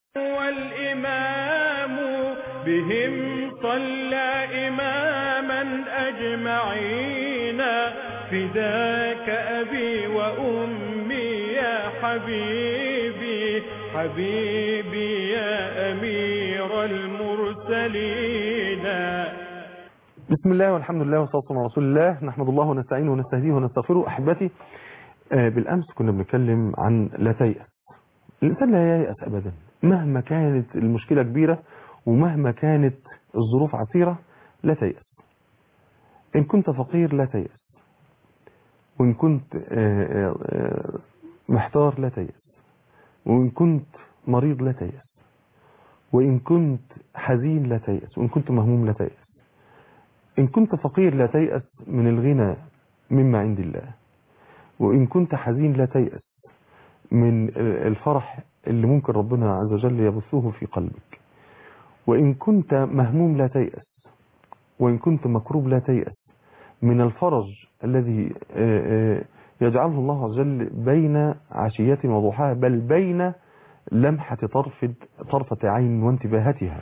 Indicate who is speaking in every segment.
Speaker 1: والإمام بهم صلى إماما أجمعين فداك أبي وأمي يا حبيبي حبيبي يا أمير المرسلين
Speaker 2: بسم الله والحمد لله والصلاة والسلام على رسول الله نحمد الله ونستعينه ونستهديه ونستغفره أحبتي آه، بالأمس كنا بنتكلم عن لا تيأس الإنسان لا ييأس أبدا مهما كانت المشكلة كبيرة ومهما كانت الظروف عسيرة لا تيأس إن كنت فقير لا تيأس وإن كنت آه، آه، محتار لا تيأس وإن كنت مريض لا تيأس وإن كنت حزين لا تيأس وإن كنت مهموم لا تيأس إن كنت فقير لا تيأس من الغنى مما عند الله وإن كنت حزين لا تيأس من الفرح اللي ممكن ربنا عز وجل يبثه في قلبك وإن كنت مهموم لا تيأس وإن كنت مكروب لا تيأس من الفرج الذي يجعله الله عز وجل بين عشية وضحاها بل بين لمحة طرف طرفة عين وانتباهتها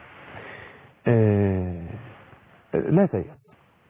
Speaker 2: لا تيأس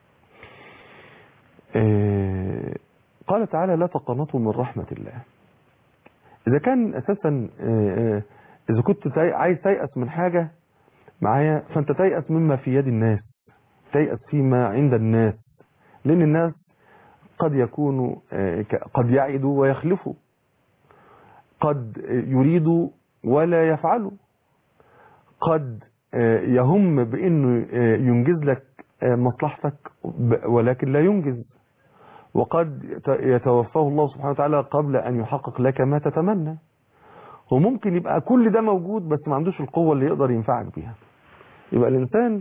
Speaker 2: قال تعالى لا تقنطوا من رحمة الله إذا كان أساسا إذا كنت عايز تيأس من حاجة معايا فأنت تيأس مما في يد الناس تيأس فيما عند الناس لأن الناس قد يكونوا قد يعدوا ويخلفوا قد يريدوا ولا يفعلوا قد يهم بأنه ينجز لك مصلحتك ولكن لا ينجز وقد يتوفاه الله سبحانه وتعالى قبل أن يحقق لك ما تتمنى وممكن يبقى كل ده موجود بس ما عندوش القوة اللي يقدر ينفعك بيها يبقى الإنسان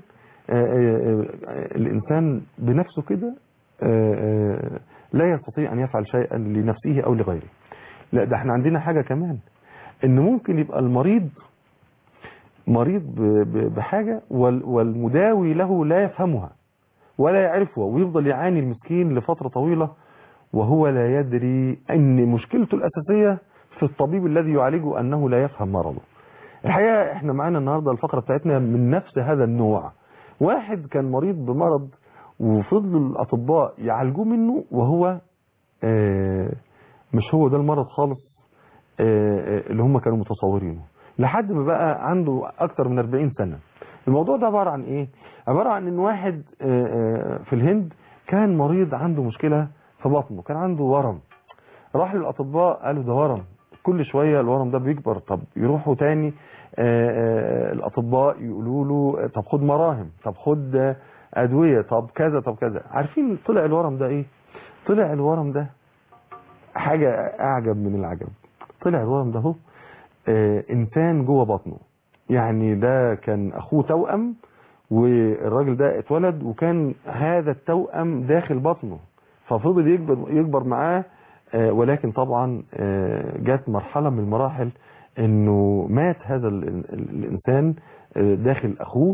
Speaker 2: الإنسان بنفسه كده لا يستطيع أن يفعل شيئا لنفسه أو لغيره لا ده احنا عندنا حاجة كمان ان ممكن يبقى المريض مريض بحاجة والمداوي له لا يفهمها ولا يعرفها ويفضل يعاني المسكين لفترة طويلة وهو لا يدري ان مشكلته الأساسية في الطبيب الذي يعالجه أنه لا يفهم مرضه الحقيقة احنا معانا النهاردة الفقرة بتاعتنا من نفس هذا النوع واحد كان مريض بمرض وفضلوا الأطباء يعالجوه منه وهو اه مش هو ده المرض خالص اه اللي هم كانوا متصورينه لحد ما بقى عنده أكتر من 40 سنة الموضوع ده عبارة عن ايه عبارة عن ان واحد اه في الهند كان مريض عنده مشكلة في بطنه كان عنده ورم راح للأطباء قالوا ده ورم كل شوية الورم ده بيكبر طب يروحوا تاني الأطباء يقولوا له طب خد مراهم طب خد أدوية طب كذا طب كذا عارفين طلع الورم ده ايه طلع الورم ده حاجة أعجب من العجب طلع الورم ده هو إنسان جوه بطنه يعني ده كان أخوه توأم والراجل ده اتولد وكان هذا التوأم داخل بطنه ففضل يكبر, يكبر معاه ولكن طبعا جات مرحلة من المراحل انه مات هذا الانسان داخل اخوه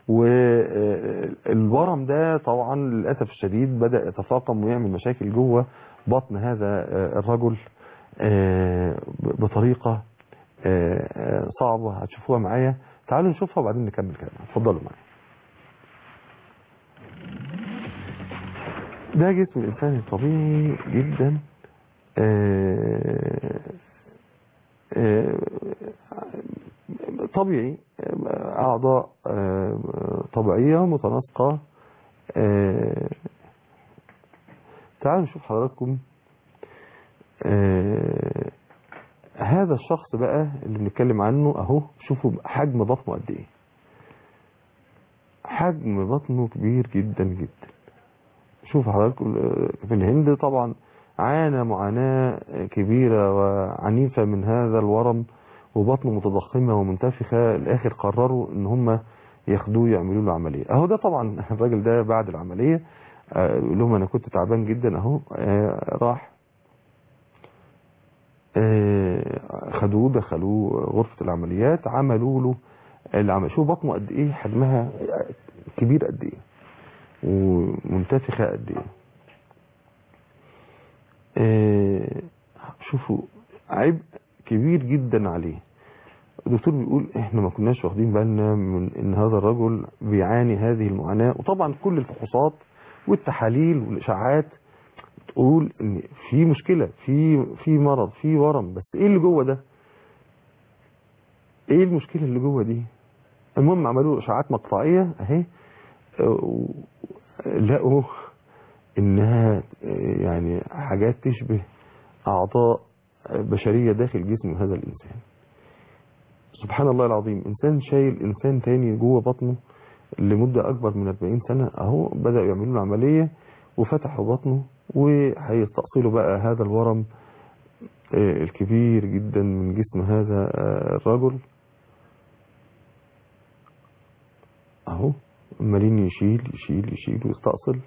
Speaker 2: والورم ده طبعا للأسف الشديد بدأ يتفاقم ويعمل مشاكل جوه بطن هذا الرجل بطريقة صعبة هتشوفوها معايا تعالوا نشوفها وبعدين نكمل كلامنا اتفضلوا معايا ده جسم الإنسان الطبيعي جدا طبيعي أعضاء طبيعية متناسقة تعالوا نشوف حضراتكم هذا الشخص بقى اللي بنتكلم عنه اهو شوفوا حجم بطنه قد ايه حجم بطنه كبير جدا جدا شوف حضراتكم في الهند طبعا عانى معاناة كبيرة وعنيفة من هذا الورم وبطنه متضخمة ومنتفخة الاخر قرروا ان هم ياخدوه يعملوا له عملية اهو ده طبعا الراجل ده بعد العملية يقول لهم انا كنت تعبان جدا اهو راح خدوه دخلوه غرفة العمليات عملوا له العمل شوف بطنه قد ايه حجمها كبير قد ايه ومنتفخة قد ايه شوفوا عبء كبير جدا عليه الدكتور بيقول احنا ما كناش واخدين بالنا من ان هذا الرجل بيعاني هذه المعاناة وطبعا كل الفحوصات والتحاليل والاشاعات تقول ان في مشكلة في في مرض في ورم بس ايه اللي جوه ده ايه المشكلة اللي جوه دي المهم عملوا اشاعات مقطعية اهي آه، لقوا انها آه، يعني حاجات تشبه اعضاء بشرية داخل جسم هذا الانسان سبحان الله العظيم انسان شايل انسان تاني جوه بطنه لمدة اكبر من 40 سنة اهو بدأوا يعملوا له عملية وفتحوا بطنه وهيستأصلوا بقى هذا الورم آه، الكبير جدا من جسم هذا آه، الرجل اهو عمالين يشيل يشيل يشيل ويستأصل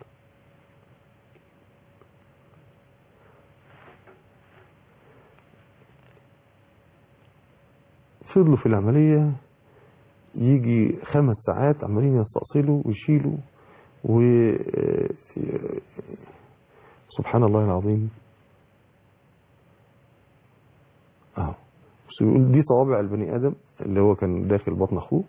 Speaker 2: فضلوا في العملية يجي خمس ساعات عمالين يستأصلوا ويشيلوا و سبحان الله العظيم اهو بس يقول دي صوابع البني ادم اللي هو كان داخل بطن اخوه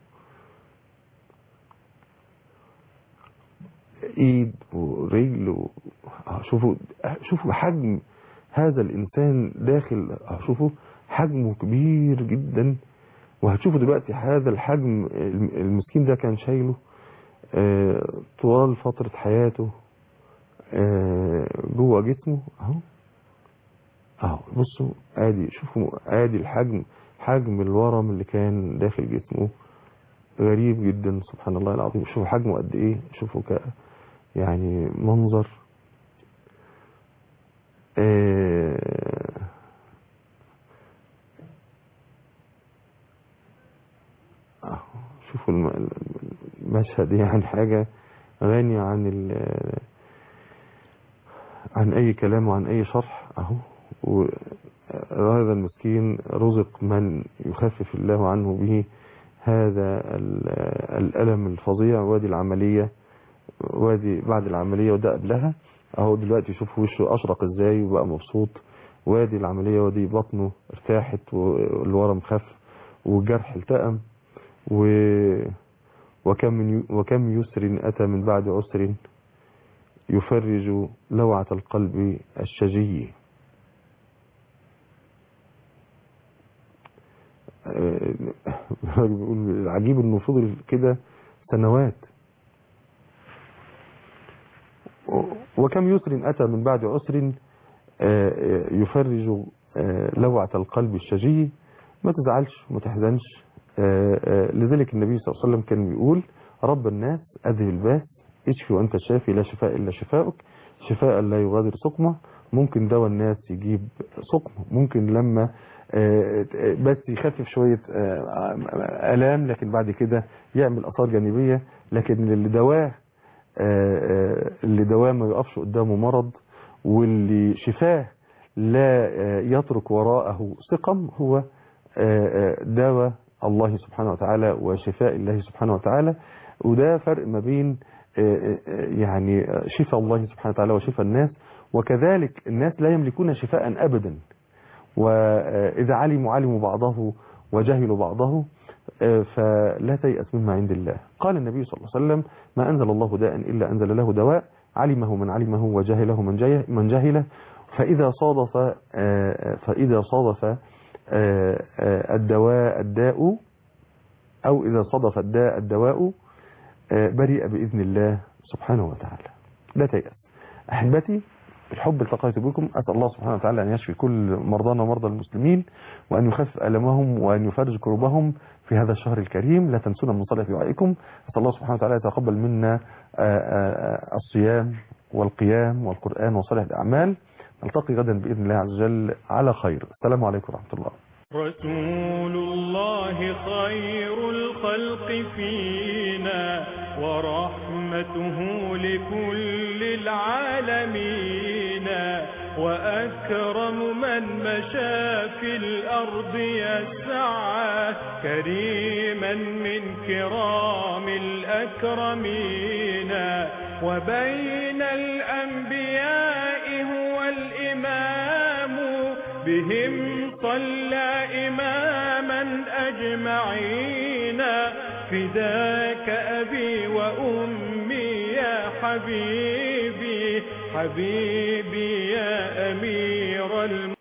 Speaker 2: ايد ورجل و... آه، شوفوا شوفوا حجم هذا الانسان داخل آه، شوفوا حجمه كبير جدا وهتشوفوا دلوقتي هذا الحجم الم- المسكين ده كان شايله آه، طوال فترة حياته آه، جوه جسمه اهو اهو بصوا ادي شوفوا ادي الحجم حجم الورم اللي كان داخل جسمه غريب جدا سبحان الله العظيم شوفوا حجمه قد ايه شوفوا ك يعني منظر آه، أهو، شوفوا الم- المشهد يعني حاجة غنية عن ال عن أي كلام وعن أي شرح أهو وهذا المسكين رزق من يخفف الله عنه به هذا ال- الألم الفظيع وادي العملية وادي بعد العملية وده قبلها اهو دلوقتي شوف وشه أشرق ازاي وبقى مبسوط وادي العملية وادي بطنه ارتاحت والورم خف والجرح التأم و وكم من ي- وكم يسر أتى من بعد عسر يفرج لوعة القلب الشجي آه، بيقول العجيب انه فضل كده سنوات وكم يسر أتى من بعد عسر آه، آه، يفرج آه، لوعة القلب الشجي ما تزعلش ما تحزنش آه، آه، لذلك النبي صلى الله عليه وسلم كان بيقول رب الناس أذهب الباس اشفي وأنت الشافي لا شفاء إلا شفاؤك شفاء لا يغادر سقمة ممكن دواء الناس يجيب سقم ممكن لما آه، آه، بس يخفف شوية آه، آلام لكن بعد كده يعمل آثار جانبية لكن اللي دواه آه، آه، اللي دواه ما يقفش قدامه مرض واللي شفاه لا آه، يترك وراءه سقم هو آه، آه، دواء الله سبحانه وتعالى وشفاء الله سبحانه وتعالى وده فرق ما بين آه، آه، يعني شفاء الله سبحانه وتعالى وشفاء الناس وكذلك الناس لا يملكون شفاء أبدا وإذا علموا علموا بعضه وجهلوا بعضه آه، فلا تيأس مما عند الله قال النبي صلى الله عليه وسلم ما أنزل الله داء إلا أنزل له دواء علمه من علمه وجهله من جه- من جهله فإذا صادف آه، فإذا صادف آه، آه، الدواء الداء أو إذا صادف الداء الدواء آه، بريء بإذن الله سبحانه وتعالى لا تيأس أحبتي الحب التقيت بكم أسأل الله سبحانه وتعالى أن يشفي كل مرضانا ومرضى المسلمين وأن يخفف ألمهم وأن يفرج كربهم في هذا الشهر الكريم لا تنسونا من صلاة دعائكم أسأل الله سبحانه وتعالى يتقبل منا آه، آه، الصيام والقيام والقرآن وصالح الأعمال نلتقي غدا بإذن الله عز وجل على خير السلام عليكم ورحمة الله
Speaker 1: رسول الله خير الخلق فينا ورحمته لكل العالمين وأكرم من مشى في الأرض يسعى كريما من كرام الأكرمين وبين الأنبياء هو الإمام بهم صلى إماما أجمعين فداك أبي وأمي يا حبيبي حبيبي يا أمير الم